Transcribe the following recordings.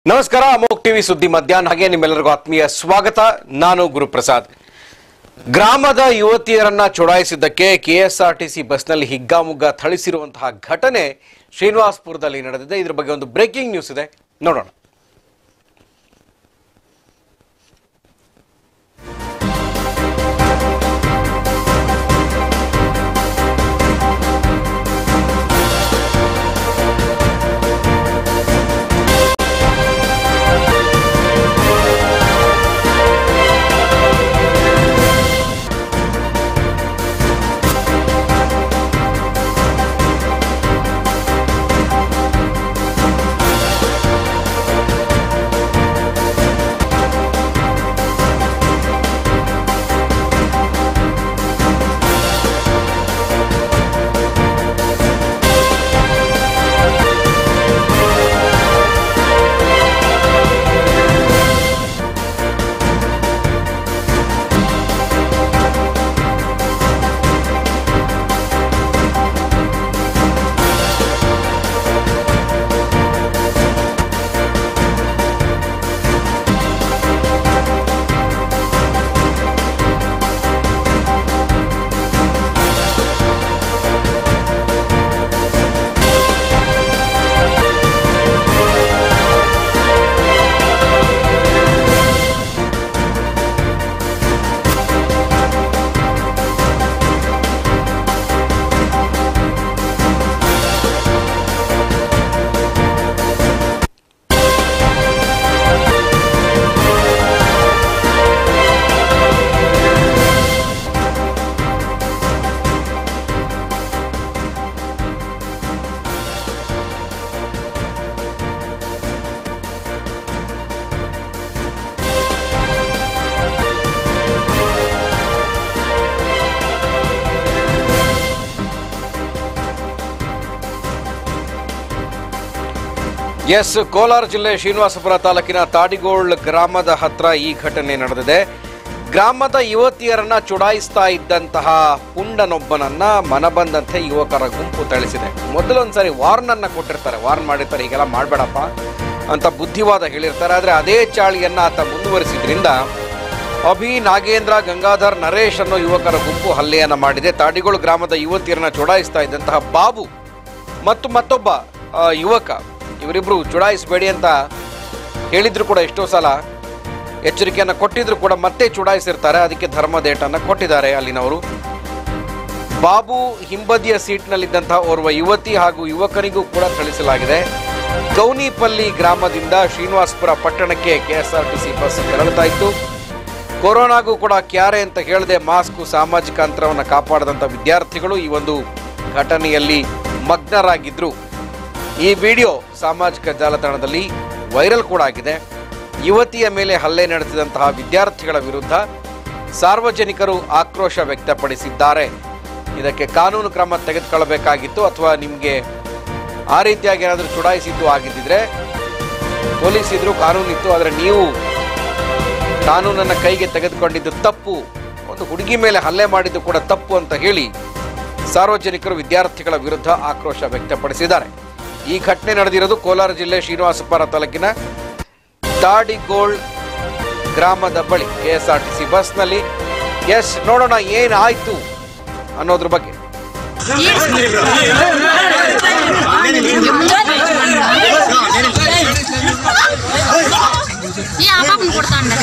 ನಮಸ್ಕಾರ ಅಮೋಕ್ ಟಿವಿ ಸುದ್ದಿ ಮಧ್ಯಾಹ್ನ ಹಾಗೆ ನಿಮ್ಮೆಲ್ಲರಿಗೂ ಆತ್ಮೀಯ ಸ್ವಾಗತ ನಾನು ಗುರುಪ್ರಸಾದ್ ಗ್ರಾಮದ ಯುವತಿಯರನ್ನ ಚುಡಾಯಿಸಿದ್ದಕ್ಕೆ ಕೆಎಸ್ಆರ್ಟಿಸಿ ಬಸ್ನಲ್ಲಿ ಹಿಗ್ಗಾಮುಗ್ಗಾ ಥಳಿಸಿರುವಂತಹ ಘಟನೆ ಶ್ರೀನಿವಾಸ್ಪುರದಲ್ಲಿ ನಡೆದಿದೆ ಇದ್ರ ಬಗ್ಗೆ ಒಂದು ಬ್ರೇಕಿಂಗ್ ನ್ಯೂಸ್ ಇದೆ ನೋಡೋಣ ಎಸ್ ಕೋಲಾರ ಜಿಲ್ಲೆ ಶ್ರೀನಿವಾಸಪುರ ತಾಲೂಕಿನ ತಾಡಿಗೋಳ್ ಗ್ರಾಮದ ಹತ್ರ ಈ ಘಟನೆ ನಡೆದಿದೆ ಗ್ರಾಮದ ಯುವತಿಯರನ್ನ ಚುಡಾಯಿಸ್ತಾ ಇದ್ದಂತಹ ಪುಂಡನೊಬ್ಬನನ್ನ ಮನಬಂದಂತೆ ಯುವಕರ ಗುಂಪು ಥಳಿಸಿದೆ ಮೊದಲೊಂದ್ಸರಿ ವಾರ್ನ್ ಅನ್ನ ಕೊಟ್ಟಿರ್ತಾರೆ ವಾರ್ನ್ ಮಾಡಿರ್ತಾರೆ ಹೀಗೆಲ್ಲ ಮಾಡಬೇಡಪ್ಪ ಅಂತ ಬುದ್ಧಿವಾದ ಹೇಳಿರ್ತಾರೆ ಆದ್ರೆ ಅದೇ ಚಾಳಿಯನ್ನ ಆತ ಮುಂದುವರಿಸಿದ್ರಿಂದ ಅಭಿ ನಾಗೇಂದ್ರ ಗಂಗಾಧರ್ ನರೇಶ್ ಅನ್ನೋ ಯುವಕರ ಗುಂಪು ಹಲ್ಲೆಯನ್ನ ಮಾಡಿದೆ ತಾಡಿಗೋಳು ಗ್ರಾಮದ ಯುವತಿಯರನ್ನ ಚುಡಾಯಿಸ್ತಾ ಇದ್ದಂತಹ ಬಾಬು ಮತ್ತು ಮತ್ತೊಬ್ಬ ಆ, ಯುವಕ ಇವರಿಬ್ರು ಚುಡಾಯಿಸಬೇಡಿ ಅಂತ ಹೇಳಿದ್ರು ಕೂಡ ಎಷ್ಟೋ ಸಲ ಎಚ್ಚರಿಕೆಯನ್ನು ಕೊಟ್ಟಿದ್ರು ಕೂಡ ಮತ್ತೆ ಚುಡಾಯಿಸಿರ್ತಾರೆ ಅದಕ್ಕೆ ಧರ್ಮದೇಟನ್ನು ಕೊಟ್ಟಿದ್ದಾರೆ ಅಲ್ಲಿನವರು ಬಾಬು ಹಿಂಬದಿಯ ಸೀಟ್ನಲ್ಲಿದ್ದಂತಹ ಓರ್ವ ಯುವತಿ ಹಾಗೂ ಯುವಕನಿಗೂ ಕೂಡ ಥಳಿಸಲಾಗಿದೆ ಗೌನಿಪಲ್ಲಿ ಗ್ರಾಮದಿಂದ ಶ್ರೀನಿವಾಸಪುರ ಪಟ್ಟಣಕ್ಕೆ ಕೆಎಸ್ಆರ್ಟಿಸಿ ಬಸ್ ತೆರಳುತ್ತಾ ಇತ್ತು ಕೊರೋನಾಗೂ ಕೂಡ ಕ್ಯಾರೆ ಅಂತ ಹೇಳದೆ ಮಾಸ್ಕ್ ಸಾಮಾಜಿಕ ಅಂತರವನ್ನು ಕಾಪಾಡದಂಥ ವಿದ್ಯಾರ್ಥಿಗಳು ಈ ಒಂದು ಘಟನೆಯಲ್ಲಿ ಮಗ್ನರಾಗಿದ್ರು ಈ ವಿಡಿಯೋ ಸಾಮಾಜಿಕ ಜಾಲತಾಣದಲ್ಲಿ ವೈರಲ್ ಕೂಡ ಆಗಿದೆ ಯುವತಿಯ ಮೇಲೆ ಹಲ್ಲೆ ನಡೆಸಿದಂತಹ ವಿದ್ಯಾರ್ಥಿಗಳ ವಿರುದ್ಧ ಸಾರ್ವಜನಿಕರು ಆಕ್ರೋಶ ವ್ಯಕ್ತಪಡಿಸಿದ್ದಾರೆ ಇದಕ್ಕೆ ಕಾನೂನು ಕ್ರಮ ತೆಗೆದುಕೊಳ್ಳಬೇಕಾಗಿತ್ತು ಅಥವಾ ನಿಮಗೆ ಆ ರೀತಿಯಾಗಿ ಏನಾದರೂ ಚುಡಾಯಿಸಿದ್ದು ಆಗಿದ್ದಿದ್ರೆ ಪೊಲೀಸ್ ಇದ್ರು ಕಾನೂನು ಇತ್ತು ಆದರೆ ನೀವು ಕಾನೂನನ್ನ ಕೈಗೆ ತೆಗೆದುಕೊಂಡಿದ್ದು ತಪ್ಪು ಒಂದು ಹುಡುಗಿ ಮೇಲೆ ಹಲ್ಲೆ ಮಾಡಿದ್ದು ಕೂಡ ತಪ್ಪು ಅಂತ ಹೇಳಿ ಸಾರ್ವಜನಿಕರು ವಿದ್ಯಾರ್ಥಿಗಳ ವಿರುದ್ಧ ಆಕ್ರೋಶ ವ್ಯಕ್ತಪಡಿಸಿದ್ದಾರೆ ಈ ಘಟನೆ ನಡೆದಿರೋದು ಕೋಲಾರ ಜಿಲ್ಲೆ ಶ್ರೀನಿವಾಸಪುರ ತಾಲೂಕಿನ ತಾಡಿಗೋಳ್ ಗ್ರಾಮದ ಬಳಿ ಕೆಎಸ್ಆರ್ಟಿಸಿ ಬಸ್ನಲ್ಲಿ ಎಸ್ ನೋಡೋಣ ಏನಾಯ್ತು ಅನ್ನೋದ್ರ ಬಗ್ಗೆ ಈ ಆಪಾಪನ್ ಕೊಡ್ತಾಂಡ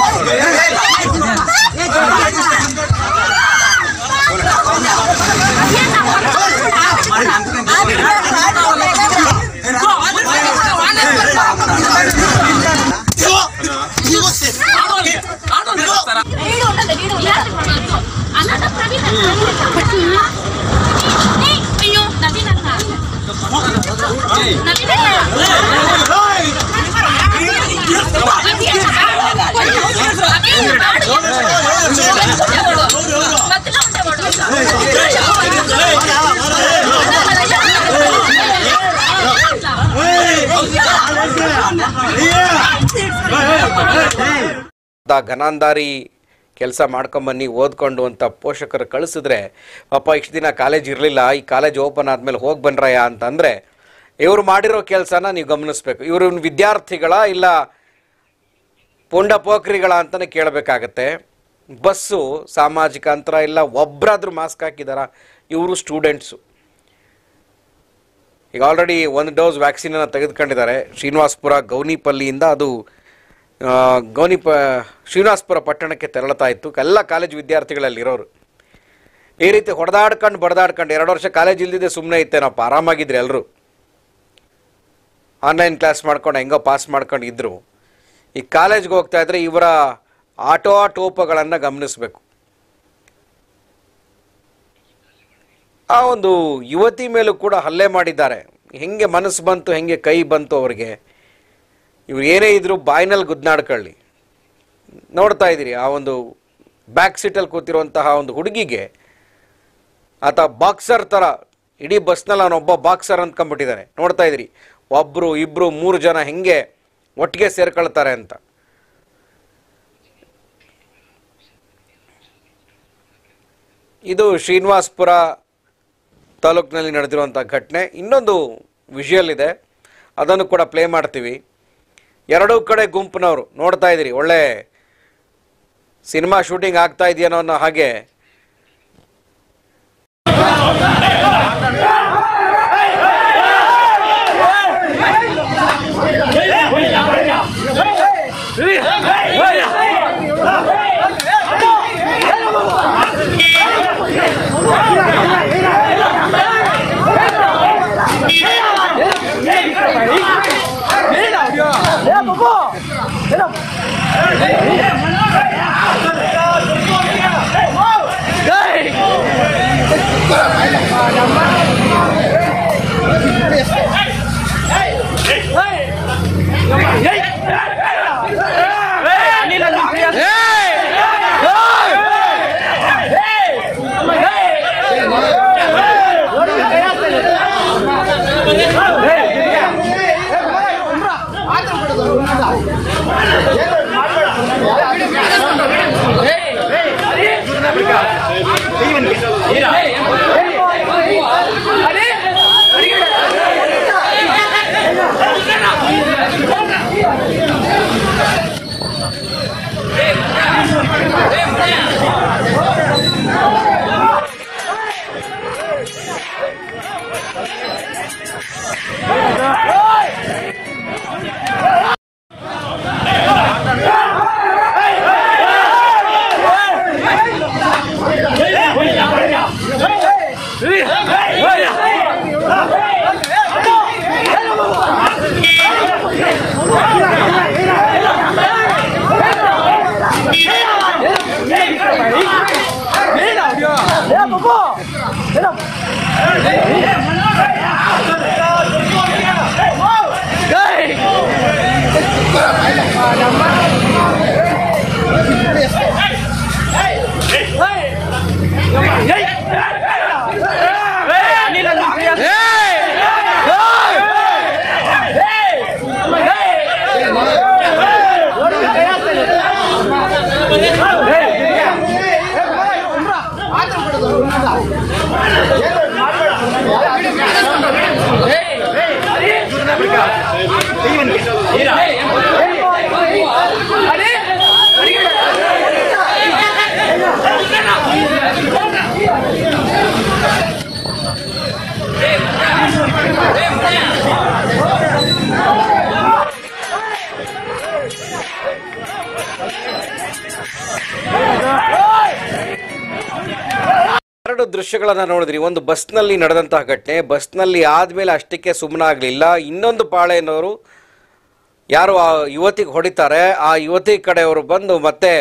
ಅಯ್ಯೋ ನವೀನ್ ಅಲ್ಲ ನವೀನ್ ದ ಘನಾಂದಾರಿ ಕೆಲಸ ಮಾಡ್ಕೊಂಬನ್ನಿ ಓದ್ಕೊಂಡು ಅಂತ ಪೋಷಕರು ಕಳಿಸಿದ್ರೆ ಪಾಪ ಇಷ್ಟು ದಿನ ಕಾಲೇಜ್ ಇರಲಿಲ್ಲ ಈ ಕಾಲೇಜ್ ಓಪನ್ ಆದಮೇಲೆ ಹೋಗಿ ಬನ್ರಯ್ಯ ಅಂತಂದರೆ ಇವರು ಮಾಡಿರೋ ಕೆಲಸನ ನೀವು ಗಮನಿಸ್ಬೇಕು ಇವರು ವಿದ್ಯಾರ್ಥಿಗಳ ಇಲ್ಲ ಪುಂಡ ಪೋಖ್ರಿಗಳ ಅಂತಲೇ ಕೇಳಬೇಕಾಗತ್ತೆ ಬಸ್ಸು ಸಾಮಾಜಿಕ ಅಂತರ ಇಲ್ಲ ಒಬ್ಬರಾದ್ರೂ ಮಾಸ್ಕ್ ಹಾಕಿದಾರ ಇವರು ಸ್ಟೂಡೆಂಟ್ಸು ಈಗ ಆಲ್ರೆಡಿ ಒಂದು ಡೋಸ್ ವ್ಯಾಕ್ಸಿನನ್ನು ತೆಗೆದುಕೊಂಡಿದ್ದಾರೆ ಶ್ರೀನಿವಾಸಪುರ ಗೌನಿಪಲ್ಲಿಯಿಂದ ಅದು ಆ, ಗೌನಿಪ ಶ್ರೀನಿವಾಸಪುರ ಪಟ್ಟಣಕ್ಕೆ ತೆರಳುತ್ತಾ ಇತ್ತು ಎಲ್ಲ ಕಾಲೇಜ್ ವಿದ್ಯಾರ್ಥಿಗಳಲ್ಲಿರೋರು ಈ ರೀತಿ ಹೊಡೆದಾಡ್ಕೊಂಡು ಬಡ್ದಾಡ್ಕೊಂಡು ಎರಡು ವರ್ಷ ಕಾಲೇಜ್ ಇಲ್ದಿದ್ದೆ ಸುಮ್ಮನೆ ಇತ್ತೇನಪ್ಪ ಆರಾಮಾಗಿದ್ರು ಎಲ್ಲರೂ ಆನ್ಲೈನ್ ಕ್ಲಾಸ್ ಮಾಡ್ಕೊಂಡು ಹೆಂಗೋ ಪಾಸ್ ಮಾಡ್ಕೊಂಡು ಇದ್ರು ಈ ಕಾಲೇಜ್ಗೆ ಹೋಗ್ತಾ ಇದ್ರೆ ಇವರ ಆಟೋಟೋಪಗಳನ್ನು ಗಮನಿಸಬೇಕು ಆ ಒಂದು ಯುವತಿ ಮೇಲೂ ಕೂಡ ಹಲ್ಲೆ ಮಾಡಿದ್ದಾರೆ ಹೆಂಗೆ ಮನಸ್ಸು ಬಂತು ಹೆಂಗೆ ಕೈ ಬಂತು ಅವರಿಗೆ ಇವ್ರು ಏನೇ ಇದ್ರು ಬಾಯ್ನಲ್ಲಿ ಗುದ್ನಾಡ್ಕೊಳ್ಳಿ ನೋಡ್ತಾ ಇದ್ದೀರಿ ಆ ಒಂದು ಬ್ಯಾಕ್ ಸೀಟಲ್ಲಿ ಕೂತಿರುವಂತಹ ಒಂದು ಹುಡುಗಿಗೆ ಆತ ಬಾಕ್ಸರ್ ಥರ ಇಡೀ ಬಸ್ನಲ್ಲಿ ಅವನೊಬ್ಬ ಬಾಕ್ಸರ್ ಅಂದ್ಕೊಂಡ್ಬಿಟ್ಟಿದ್ದಾನೆ ನೋಡ್ತಾ ಇದ್ದೀರಿ ಒಬ್ಬರು ಇಬ್ಬರು ಮೂರು ಜನ ಹೆಂಗೆ ಒಟ್ಟಿಗೆ ಸೇರ್ಕೊಳ್ತಾರೆ ಅಂತ ಇದು ಶ್ರೀನಿವಾಸ್ಪುರ ತಾಲೂಕಿನಲ್ಲಿ ನಡೆದಿರುವಂಥ ಘಟನೆ ಇನ್ನೊಂದು ವಿಷುವಲ್ ಇದೆ ಅದನ್ನು ಕೂಡ ಪ್ಲೇ ಮಾಡ್ತೀವಿ ಎರಡೂ ಕಡೆ ಗುಂಪಿನವರು ನೋಡ್ತಾ ಇದ್ದೀರಿ ಒಳ್ಳೆ ಸಿನಿಮಾ ಶೂಟಿಂಗ್ ಆಗ್ತಾ ಇದೆಯೇನೋ ಅನ್ನೋ ಹಾಗೆ ಎರಡು ದೃಶ್ಯಗಳನ್ನು ನೋಡಿದ್ರಿ ಒಂದು ಬಸ್ನಲ್ಲಿ ನಡೆದಂತಹ ಘಟನೆ ಬಸ್ನಲ್ಲಿ ಆದಮೇಲೆ ಅಷ್ಟಕ್ಕೆ ಸುಮ್ಮನಾಗಲಿಲ್ಲ ಇನ್ನೊಂದು ಪಾಳೆಯನವರು ಯಾರು ಆ ಯುವತಿಗೆ ಹೊಡಿತಾರೆ ಆ ಯುವತಿ ಕಡೆಯವರು ಬಂದು ಮತ್ತೆ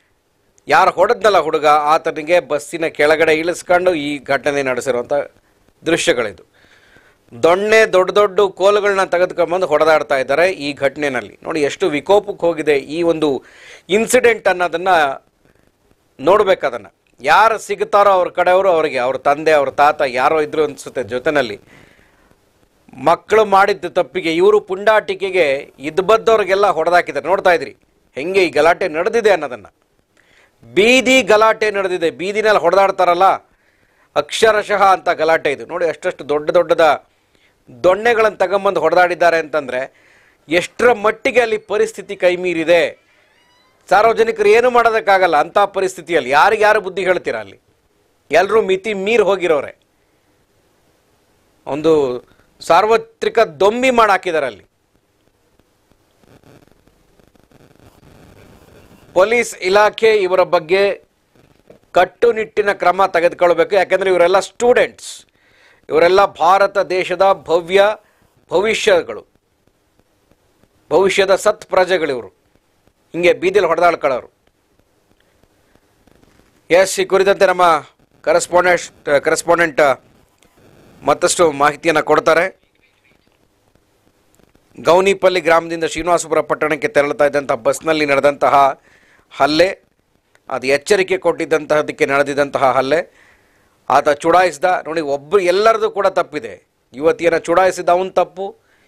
ಯಾರು ಹೊಡೆದ್ನಲ್ಲ ಹುಡುಗ ಆತನಿಗೆ ಬಸ್ಸಿನ ಕೆಳಗಡೆ ಇಳಿಸ್ಕೊಂಡು ಈ ಘಟನೆ ನಡೆಸಿರುವಂಥ ದೃಶ್ಯಗಳಿದು ದೊಣ್ಣೆ ದೊಡ್ಡ ದೊಡ್ಡ ಕೋಲುಗಳನ್ನ ತೆಗೆದುಕೊಂಡ್ಬಂದು ಹೊಡೆದಾಡ್ತಾ ಇದ್ದಾರೆ ಈ ಘಟನೆಯಲ್ಲಿ ನೋಡಿ ಎಷ್ಟು ವಿಕೋಪಕ್ಕೆ ಹೋಗಿದೆ ಈ ಒಂದು ಇನ್ಸಿಡೆಂಟ್ ಅನ್ನೋದನ್ನು ನೋಡ್ಬೇಕು ಅದನ್ನು ಯಾರು ಸಿಗ್ತಾರೋ ಅವ್ರ ಕಡೆಯವರು ಅವರಿಗೆ ಅವ್ರ ತಂದೆ ಅವ್ರ ತಾತ ಯಾರೋ ಇದ್ರು ಅನಿಸುತ್ತೆ ಜೊತೆನಲ್ಲಿ ಮಕ್ಕಳು ಮಾಡಿದ್ದ ತಪ್ಪಿಗೆ ಇವರು ಪುಂಡಾಟಿಕೆಗೆ ಇದ್ ಬದ್ದವ್ರಿಗೆಲ್ಲ ಹೊಡೆದಾಕಿದ್ದಾರೆ ನೋಡ್ತಾ ಇದ್ರಿ ಹೆಂಗೆ ಈ ಗಲಾಟೆ ನಡೆದಿದೆ ಅನ್ನೋದನ್ನು ಬೀದಿ ಗಲಾಟೆ ನಡೆದಿದೆ ಬೀದಿನಲ್ಲಿ ಹೊಡೆದಾಡ್ತಾರಲ್ಲ ಅಕ್ಷರಶಃ ಅಂತ ಗಲಾಟೆ ಇದು ನೋಡಿ ಅಷ್ಟಷ್ಟು ದೊಡ್ಡ ದೊಡ್ಡದ ದೊಣ್ಣೆಗಳನ್ನು ತಗೊಂಬಂದು ಹೊಡೆದಾಡಿದ್ದಾರೆ ಅಂತಂದರೆ ಎಷ್ಟರ ಮಟ್ಟಿಗೆ ಅಲ್ಲಿ ಪರಿಸ್ಥಿತಿ ಕೈ ಮೀರಿದೆ ಸಾರ್ವಜನಿಕರು ಏನು ಮಾಡೋದಕ್ಕಾಗಲ್ಲ ಅಂಥ ಪರಿಸ್ಥಿತಿಯಲ್ಲಿ ಯಾರಿಗೆ ಯಾರು ಬುದ್ಧಿ ಹೇಳ್ತೀರಾ ಅಲ್ಲಿ ಎಲ್ಲರೂ ಮಿತಿ ಮೀರಿ ಹೋಗಿರೋರೆ ಒಂದು ಸಾರ್ವತ್ರಿಕ ದೊಂಬಿ ಮಾಡಿ ಹಾಕಿದ್ದಾರೆ ಅಲ್ಲಿ ಪೊಲೀಸ್ ಇಲಾಖೆ ಇವರ ಬಗ್ಗೆ ಕಟ್ಟುನಿಟ್ಟಿನ ಕ್ರಮ ತೆಗೆದುಕೊಳ್ಬೇಕು ಯಾಕೆಂದರೆ ಇವರೆಲ್ಲ ಸ್ಟೂಡೆಂಟ್ಸ್ ಇವರೆಲ್ಲ ಭಾರತ ದೇಶದ ಭವ್ಯ ಭವಿಷ್ಯಗಳು ಭವಿಷ್ಯದ ಸತ್ ಪ್ರಜೆಗಳಿವರು ಹಿಂಗೆ ಬೀದಿಲಿ ಹೊಡೆದಾಡ್ಕೊಳ್ಳೋರು ಎಸ್ ಈ ಕುರಿತಂತೆ ನಮ್ಮ ಕರೆಸ್ಪಾಂಡೆಂಟ್ ಕರೆಸ್ಪಾಂಡೆಂಟ್ ಮತ್ತಷ್ಟು ಮಾಹಿತಿಯನ್ನು ಕೊಡ್ತಾರೆ ಗೌನಿಪಲ್ಲಿ ಗ್ರಾಮದಿಂದ ಶ್ರೀನಿವಾಸಪುರ ಪಟ್ಟಣಕ್ಕೆ ತೆರಳುತ್ತಾ ಇದ್ದಂತಹ ಬಸ್ನಲ್ಲಿ ನಡೆದಂತಹ ಹಲ್ಲೆ ಅದು ಎಚ್ಚರಿಕೆ ಕೊಟ್ಟಿದ್ದಂತಹದಕ್ಕೆ ನಡೆದಿದ್ದಂತಹ ಹಲ್ಲೆ ಆತ ಚುಡಾಯಿಸಿದ ನೋಡಿ ಒಬ್ಬರು ಎಲ್ಲರದು ಕೂಡ ತಪ್ಪಿದೆ ಯುವತಿಯನ್ನು ಚುಡಾಯಿಸಿದ ಅವನ ತಪ್ಪು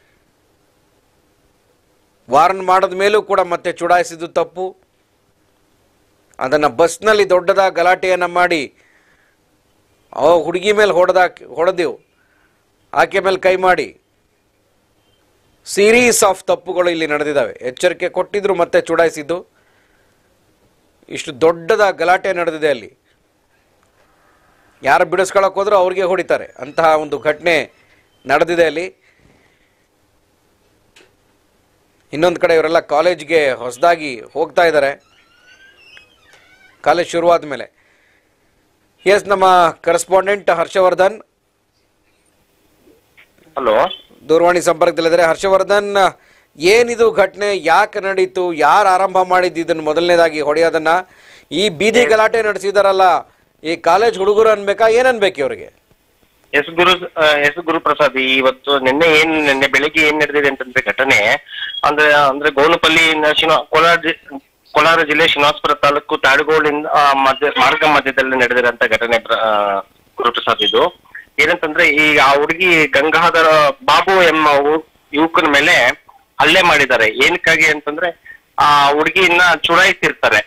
ವಾರ್ನ್ ಮಾಡಿದ ಮೇಲೂ ಕೂಡ ಮತ್ತೆ ಚುಡಾಯಿಸಿದ್ದು ತಪ್ಪು ಅದನ್ನು ಬಸ್ನಲ್ಲಿ ದೊಡ್ಡದಾಗಿ ಗಲಾಟೆಯನ್ನು ಮಾಡಿ ಅವ ಹುಡುಗಿ ಮೇಲೆ ಹೊಡೆದ ಹೊಡೆದೆವು ಆಕೆ ಮೇಲೆ ಕೈ ಮಾಡಿ ಸೀರೀಸ್ ಆಫ್ ತಪ್ಪುಗಳು ಇಲ್ಲಿ ನಡೆದಿದ್ದಾವೆ ಎಚ್ಚರಿಕೆ ಕೊಟ್ಟಿದ್ರು ಮತ್ತೆ ಚುಡಾಯಿಸಿದ್ದು ಇಷ್ಟು ದೊಡ್ಡದ ಗಲಾಟೆ ನಡೆದಿದೆ ಅಲ್ಲಿ ಯಾರು ಬಿಡಿಸ್ಕೊಳಕ್ ಹೋದ್ರೂ ಅವ್ರಿಗೆ ಹೊಡಿತಾರೆ ಅಂತಹ ಒಂದು ಘಟನೆ ನಡೆದಿದೆ ಅಲ್ಲಿ ಇನ್ನೊಂದು ಕಡೆ ಇವರೆಲ್ಲ ಕಾಲೇಜ್ಗೆ ಹೊಸದಾಗಿ ಹೋಗ್ತಾ ಇದ್ದಾರೆ ಕಾಲೇಜ್ ಶುರುವಾದ ಮೇಲೆ ಎಸ್ ನಮ್ಮ ಕರೆಸ್ಪಾಂಡೆಂಟ್ ಹರ್ಷವರ್ಧನ್ ಹಲೋ ದೂರವಾಣಿ ಸಂಪರ್ಕದಲ್ಲಿದ್ದಾರೆ ಹರ್ಷವರ್ಧನ್ ಏನಿದು ಘಟನೆ ಯಾಕೆ ನಡೀತು ಯಾರು ಆರಂಭ ಮಾಡಿದ್ದು ಇದನ್ನು ಮೊದಲನೇದಾಗಿ ಹೊಡೆಯೋದನ್ನ ಈ ಬೀದಿ ಗಲಾಟೆ ನಡೆಸಿದಾರಲ್ಲ ಈ ಕಾಲೇಜ್ ಹುಡುಗರು ಅನ್ಬೇಕಾ ಏನ್ ಅನ್ಬೇಕು ಇವ್ರಿಗೆ ಎಸ್ ಗುರು ಆ, ಎಸ್ ಗುರುಪ್ರಸಾದ್ ಇವತ್ತು ನಿನ್ನೆ ಏನ್ ನಿನ್ನೆ ಬೆಳಿಗ್ಗೆ ಏನ್ ನಡೆದಿದೆ ಅಂತಂದ್ರೆ ಘಟನೆ ಅಂದ್ರೆ ಅಂದ್ರೆ ಗೋನುಪಲ್ಲಿ ಶಿನ ಕೋಲಾರ ಜಿ- ಕೋಲಾರ ಜಿಲ್ಲೆ ಶ್ರೀನಿವಾಸಪುರ ತಾಲೂಕು ತಾಡುಗೋಳಿಂದ ಆ, ಮಧ್ಯ ಮಾರ್ಗ ಮಧ್ಯದಲ್ಲಿ ನಡೆದಿರೋಂತ ಘಟನೆ ಪ್ರ- ಆ, ಗುರುಪ್ರಸಾದ್ ಇದು ಏನಂತಂದ್ರೆ ಈ ಆ ಹುಡುಗಿ ಗಂಗಾಧರ ಬಾಬು ಎಂಬ ಹು- ಯುವಕನ ಮೇಲೆ ಹಲ್ಲೆ ಮಾಡಿದ್ದಾರೆ ಏನಕ್ಕಾಗಿ ಅಂತಂದ್ರೆ ಆ ಹುಡುಗಿಯನ್ನ ಚುಡಾಯಿಸಿರ್ತಾರೆ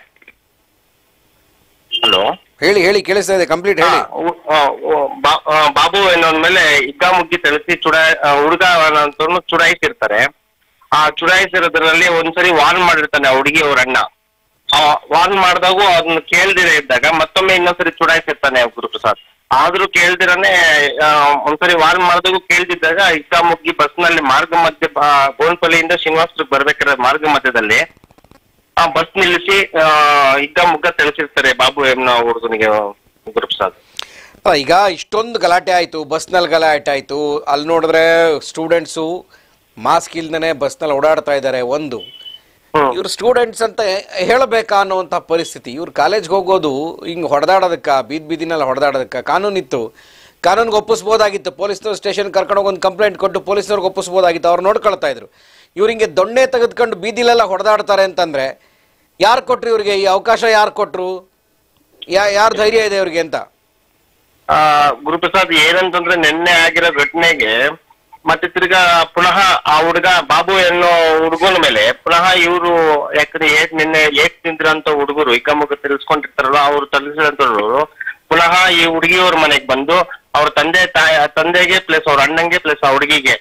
ಹಲೋ ಹೇಳಿ ಹೇಳಿ ಕೇಳಿಸ್ತಾ ಇದೆ ಕಂಪ್ಲೀಟ್ ಹೇಳಿ ಆ, ಉ- ಆ, ಉ- ಬಾ- ಆ, ಬಾಬು ಎನ್ನುವ ಮೇಲೆ ಹಿಗ್ಗಾಮುಗ್ಗಿ ತಿಳಿಸಿ ಚುಡಾ ಹುಡುಗ ಅಂತವ್ರನ್ನ ಚುಡಾಯಿಸಿರ್ತಾರೆ ಆ ಚುಡಾಯಿಸಿರೋದ್ರಲ್ಲಿ ಒಂದ್ಸರಿ ವಾರ್ನ್ ಮಾಡಿರ್ತಾನೆ ಆ ಹುಡುಗಿ ಅವ್ರ ಅಣ್ಣ ಆ ವಾರ್ನ್ ಮಾಡಿದಾಗೂ ಅದನ್ನ ಕೇಳ್ದಿರ ಇದ್ದಾಗ ಮತ್ತೊಮ್ಮೆ ಇನ್ನೊಂದ್ಸರಿ ಚುಡಾಯಿಸಿರ್ತಾನೆ ಗುರುಪ್ರಸಾದ್ ಆದ್ರೂ ಕೇಳ್ದಿರನೆ ಆ, ಒಂದ್ಸರಿ ವಾರ್ನ್ ಮಾಡಿದಾಗೂ ಕೇಳ್ದಿದ್ದಾಗ ಹಿಗ್ಗಾಮುಗ್ಗಿ ಬಸ್ ನಲ್ಲಿ ಮಾರ್ಗ ಮಧ್ಯ ಬ- ಗೋನ್ಪಲ್ಲಿಯಿಂದ ಶ್ರೀನಿವಾಸಪುರಕ್ಕೆ ಬರ್ಬೇಕಾದ್ರೆ ಮಾರ್ಗ ಮಧ್ಯದಲ್ಲಿ ಆ ಬಸ್ ನಿಲ್ಲಿಸಿ ಆ, ಹಿಗ್ಗಾಮುಗ್ಗ ತಿಳಿಸಿರ್ತಾರೆ ಬಾಬು ಎಂಬ ಹುಡುಗನಿಗೆ ಗುರುಪ್ರಸಾದ್ ಅಲ್ಲ, ಈಗ ಇಷ್ಟೊಂದು ಗಲಾಟೆ ಆಯಿತು ಬಸ್ನಲ್ಲಿ ಗಲಾಟೆ ಆಯಿತು ಅಲ್ಲಿ ನೋಡಿದ್ರೆ ಸ್ಟೂಡೆಂಟ್ಸು ಮಾಸ್ಕ್ ಇಲ್ದೇ ಬಸ್ನಲ್ಲಿ ಓಡಾಡ್ತಾ ಇದ್ದಾರೆ ಒಂದು ಹ್ಮ್ ಇವ್ರು ಸ್ಟೂಡೆಂಟ್ಸ್ ಅಂತ ಹೇಳಬೇಕಾ ಅನ್ನುವಂಥ ಪರಿಸ್ಥಿತಿ ಇವ್ರು ಕಾಲೇಜ್ಗೆ ಹೋಗೋದು ಹಿಂಗೆ ಹೊಡೆದಾಡೋದಕ್ಕ ಬೀದ್ ಬೀದಿನಲ್ಲಿ ಹೊಡೆದಾಡೋದಕ್ಕ ಕಾನೂನಿತ್ತು ಕಾನೂನಿಗೆ ಒಪ್ಪಿಸ್ಬೋದಾಗಿತ್ತು ಪೊಲೀಸ್ನವ್ರು ಸ್ಟೇಷನ್ ಕರ್ಕೊಂಡೋಗಿ ಒಂದು ಕಂಪ್ಲೇಂಟ್ ಕೊಟ್ಟು ಪೊಲೀಸ್ನವ್ರಿಗೆ ಒಪ್ಪಿಸ್ಬೋದಾಗಿತ್ತು ಅವ್ರು ನೋಡ್ಕೊಳ್ತಾ ಇದ್ರು ಇವ್ರು ಹಿಂಗೆ ದೊಣ್ಣೆ ತೆಗೆದುಕೊಂಡು ಬೀದಿಲೆಲ್ಲ ಹೊಡೆದಾಡ್ತಾರೆ ಅಂತಂದ್ರೆ ಯಾರು ಕೊಟ್ರು ಇವ್ರಿಗೆ ಈ ಅವಕಾಶ ಯಾರು ಕೊಟ್ರು ಯಾ ಯಾರು ಧೈರ್ಯ ಇದೆ ಇವ್ರಿಗೆ ಅಂತ ಆ, ಗುರುಪ್ರಸಾದ್ ಏನಂತಂದ್ರೆ ನಿನ್ನೆ ಆಗಿರೋ ಘಟನೆಗೆ ಮತ್ತೆ ತಿರ್ಗಾ ಪುನಃ ಆ ಹುಡುಗ ಬಾಬು ಅನ್ನೋ ಹುಡುಗನ ಮೇಲೆ ಪುನಃ ಇವರು ಯಾಕಂದ್ರೆ ಏಟ್ ನಿನ್ನೆ ಏಟ್ ತಿಂದಿರೋಂತ ಹುಡುಗರು ಹಿಗ್ಗಾಮುಗ್ಗ ತಿಳಿಸ್ಕೊಂಡಿರ್ತಾರಲ್ಲ ಅವ್ರು ತಲುಪಿಸಿದಂತವ್ರು ಪುನಃ ಈ ಹುಡುಗಿಯವ್ರ ಮನೆಗೆ ಬಂದು ಅವ್ರ ತಂದೆ ತಾಯಿ ತಂದೆಗೆ ಪ್ಲಸ್ ಅವ್ರ ಅಣ್ಣಂಗೆ ಪ್ಲಸ್ ಆ ಹುಡುಗಿಗೆ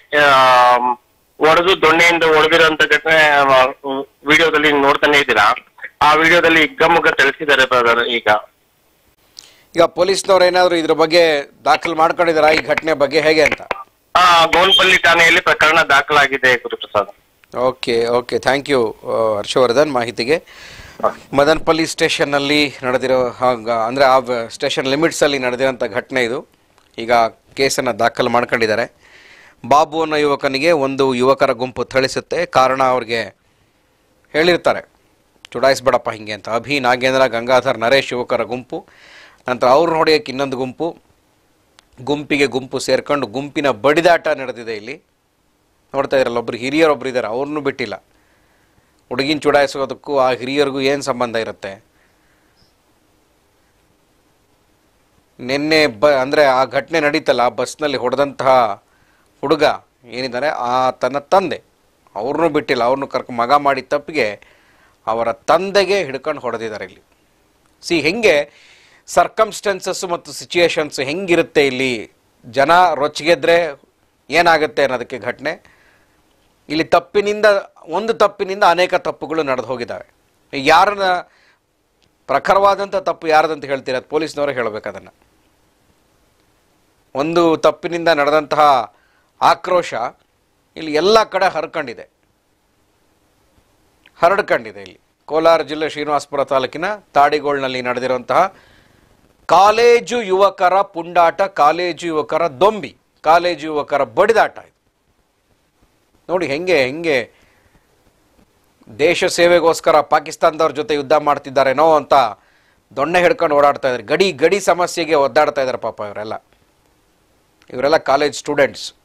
ಹೊಡೆದು ದೊಣ್ಣೆಯಿಂದ ಹೊಡೆದಿರೋಂತ ಘಟನೆ ವಿಡಿಯೋದಲ್ಲಿ ನೋಡ್ತಾನೆ ಇದ್ದೀರಾ ಆ ವಿಡಿಯೋದಲ್ಲಿ ಹಿಗ್ಗಾಮುಗ್ಗ ತಿಳಿಸಿದ್ದಾರೆ ಬ್ರದರ್ ಈಗ ಈಗ ಪೊಲೀಸ್ನವ್ರು ಏನಾದರೂ ಇದ್ರ ಬಗ್ಗೆ ದಾಖಲು ಮಾಡ್ಕೊಂಡಿದಾರಾ ಈ ಘಟನೆ ಬಗ್ಗೆ ಹೇಗೆ ಅಂತ ಆ ಗೋಲ್ಪಲ್ಲಿ ಠಾಣೆಯಲ್ಲಿ ಪ್ರಕರಣ ದಾಖಲಾಗಿದೆ Guruprasad okay okay thank you Harshavardhan ಮಾಹಿತಿಗೆ ಮದನಪಲ್ಲಿ ಸ್ಟೇಷನ್ನಲ್ಲಿ ನಡೆದಿರೋ ಹಾಗ ಅಂದರೆ ಆ ಸ್ಟೇಷನ್ ಲಿಮಿಟ್ಸಲ್ಲಿ ನಡೆದಿರೋಂಥ ಘಟನೆ ಇದು ಈಗ ಕೇಸನ್ನು ದಾಖಲು ಮಾಡ್ಕೊಂಡಿದ್ದಾರೆ ಬಾಬು ಅನ್ನೋ ಯುವಕನಿಗೆ ಒಂದು ಯುವಕರ ಗುಂಪು ಥಳಿಸುತ್ತೆ ಕಾರಣ ಅವ್ರಿಗೆ ಹೇಳಿರ್ತಾರೆ ಚುಡಾಯಿಸ್ಬೇಡಪ್ಪ ಹಿಂಗೆ ಅಂತ ಅಭಿ ನಾಗೇಂದ್ರ ಗಂಗಾಧರ್ ನರೇಶ್ ಯುವಕರ ಗುಂಪು ನಂತರ ಅವ್ರನ್ನ ಹೊಡೆಯೋಕ್ಕೆ ಇನ್ನೊಂದು ಗುಂಪು ಗುಂಪಿಗೆ ಗುಂಪು ಸೇರ್ಕೊಂಡು ಗುಂಪಿನ ಬಡಿದಾಟ ನಡೆದಿದೆ ಇಲ್ಲಿ ನೋಡ್ತಾ ಇದ್ರಲ್ಲ ಒಬ್ರು ಹಿರಿಯರೊಬ್ರು ಇದ್ದಾರೆ ಅವ್ರನ್ನೂ ಬಿಟ್ಟಿಲ್ಲ ಹುಡುಗಿನ ಚುಡಾಯಿಸೋದಕ್ಕೂ ಆ ಹಿರಿಯರಿಗೂ ಏನು ಸಂಬಂಧ ಇರುತ್ತೆ ನಿನ್ನೆ ಬ ಅಂದರೆ ಆ ಘಟನೆ ನಡೀತಲ್ಲ ಆ ಬಸ್ನಲ್ಲಿ ಹೊಡೆದಂತಹ ಹುಡುಗ ಏನಿದ್ದಾರೆ ಆ ತನ್ನ ತಂದೆ ಅವ್ರನ್ನೂ ಬಿಟ್ಟಿಲ್ಲ ಅವ್ರನ್ನೂ ಕರ್ಕೊಂಡು ಮಗ ಮಾಡಿದ ತಪ್ಪಿಗೆ ಅವರ ತಂದೆಗೆ ಹಿಡ್ಕೊಂಡು ಹೊಡೆದಿದ್ದಾರೆ ಇಲ್ಲಿ ಸಿ ಹೆಂಗೆ ಸರ್ಕಮ್ಸ್ಟೆನ್ಸಸ್ ಮತ್ತು ಸಿಚುಯೇಷನ್ಸ್ ಹೆಂಗಿರುತ್ತೆ ಇಲ್ಲಿ ಜನ ರೊಚ್ಚಿಗೆದ್ರೆ ಏನಾಗುತ್ತೆ ಅನ್ನೋದಕ್ಕೆ ಘಟನೆ ಇಲ್ಲಿ ತಪ್ಪಿನಿಂದ ಒಂದು ತಪ್ಪಿನಿಂದ ಅನೇಕ ತಪ್ಪುಗಳು ನಡೆದು ಹೋಗಿದ್ದಾವೆ ಈಗ ಯಾರನ್ನ ಪ್ರಖರವಾದಂಥ ತಪ್ಪು ಯಾರದಂತ ಹೇಳ್ತೀರ ಅದು ಪೊಲೀಸ್ನವರು ಹೇಳಬೇಕು ಅದನ್ನು ಒಂದು ತಪ್ಪಿನಿಂದ ನಡೆದಂತಹ ಆಕ್ರೋಶ ಇಲ್ಲಿ ಎಲ್ಲ ಕಡೆ ಹರ್ಕೊಂಡಿದೆ ಹರಡ್ಕೊಂಡಿದೆ ಇಲ್ಲಿ ಕೋಲಾರ ಜಿಲ್ಲೆ ಶ್ರೀನಿವಾಸಪುರ ತಾಲೂಕಿನ ತಾಡಿಗೋಳ್ನಲ್ಲಿ ನಡೆದಿರುವಂತಹ ಕಾಲೇಜು ಯುವಕರ ಪುಂಡಾಟ ಕಾಲೇಜು ಯುವಕರ ದೊಂಬಿ ಕಾಲೇಜು ಯುವಕರ ಬಡಿದಾಟ ಇದು ನೋಡಿ ಹೆಂಗೆ ಹೆಂಗೆ ದೇಶ ಸೇವೆಗೋಸ್ಕರ ಪಾಕಿಸ್ತಾನದವ್ರ ಜೊತೆ ಯುದ್ಧ ಮಾಡ್ತಿದ್ದಾರೇನೋ ಅಂತ ದೊಣ್ಣೆ ಹಿಡ್ಕೊಂಡು ಓಡಾಡ್ತಾ ಇದ್ದಾರೆ ಗಡಿ ಗಡಿ ಸಮಸ್ಯೆಗೆ ಒದ್ದಾಡ್ತಾ ಇದ್ದಾರೆ ಪಾಪ ಇವರೆಲ್ಲ ಇವರೆಲ್ಲ ಕಾಲೇಜ್ ಸ್ಟೂಡೆಂಟ್ಸ್